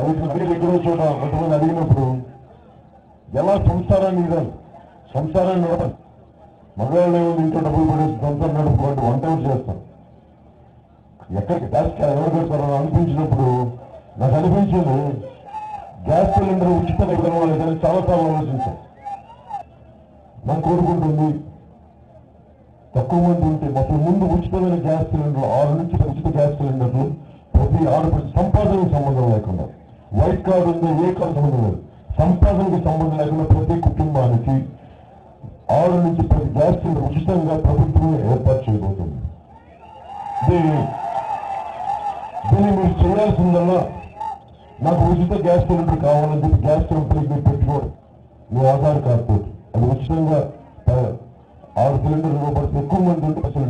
అడిగిన ఎక్కడో చోట కొంతమంది అడిగినప్పుడు ఎలా సంసారాన్ని ఇదాలి సంసారాన్ని నడపాలి మగవాళ్ళు ఏమో ఇంట్లో డబ్బులు పడేసి సంసారం నడుపుకోండి వంట ఎవరు చేస్తారు ఎక్కడికి గ్యాస్ ఎవరు పెడతారో అనిపించినప్పుడు నాకు అనిపించింది గ్యాస్ సిలిండర్ ఉచిత ఇవ్వడం లేదని చాలా సార్లు ఆలోచించాను నాకు కోరుకుంటుంది తక్కువ మంది ఉంటే మొత్తం ముందు ఉచితమైన గ్యాస్ సిలిండర్ ఆరు నుంచి ఉచిత గ్యాస్ సిలిండర్లు ప్రతి ఆడపడి సంపాదనకు సంబంధం లేకుండా వైట్ కార్డు ఉందో ఏ కార్డు సంబంధం లేదు సంపాదనకు సంబంధం లేకుండా ప్రతి కుటుంబానికి ఆరు నుంచి ప్రతి గ్యాస్ సిలిండర్ ఉచితంగా ప్రభుత్వమే ఏర్పాటు చేయబోతుంది దీన్ని దీన్ని మీరు చేయాల్సిందల్లా నాకు ఉచిత గ్యాస్ సిలిండర్ కావాలని చెప్పి గ్యాస్ కంపెనీకి మీరు పెట్టుకోరు మీ ఆధార్ కార్డు తోటి అది ఉచితంగా ఆ, ఆరు సిలిండర్లు ఇవ్వబడితే ఎక్కువ మంది ఉంటే అసలు